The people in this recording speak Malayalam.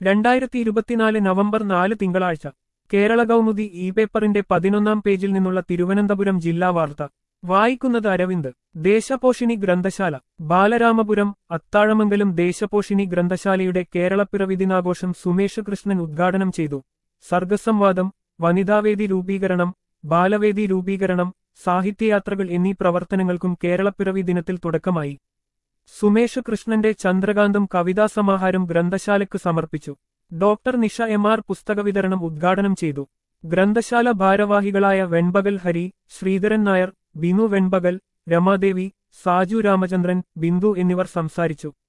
രണ്ടായിരത്തി ഇരുപത്തിനാല് നവംബർ നാല് തിങ്കളാഴ്ച കേരള കൗമുദി ഇ പേപ്പറിന്റെ പതിനൊന്നാം പേജിൽ നിന്നുള്ള തിരുവനന്തപുരം ജില്ലാ വാർത്ത വായിക്കുന്നത് അരവിന്ദ് ദേശപോഷിണി ഗ്രന്ഥശാല ബാലരാമപുരം അത്താഴമംഗലം ദേശപോഷിണി ഗ്രന്ഥശാലയുടെ കേരളപ്പിറവി ദിനാഘോഷം സുമേഷ് കൃഷ്ണൻ ഉദ്ഘാടനം ചെയ്തു സർഗസംവാദം വനിതാവേദി രൂപീകരണം ബാലവേദി രൂപീകരണം സാഹിത്യയാത്രകൾ എന്നീ പ്രവർത്തനങ്ങൾക്കും കേരളപ്പിറവി ദിനത്തിൽ തുടക്കമായി സുമേഷ് കൃഷ്ണന്റെ ചന്ദ്രകാന്തം കവിതാസമാഹാരം ഗ്രന്ഥശാലയ്ക്ക് സമർപ്പിച്ചു ഡോക്ടർ നിഷ എം ആർ പുസ്തക വിതരണം ഉദ്ഘാടനം ചെയ്തു ഗ്രന്ഥശാല ഭാരവാഹികളായ വെൺപകൽ ഹരി ശ്രീധരൻ നായർ ബിനു വെൺപകൽ രമാദേവി സാജു രാമചന്ദ്രൻ ബിന്ദു എന്നിവർ സംസാരിച്ചു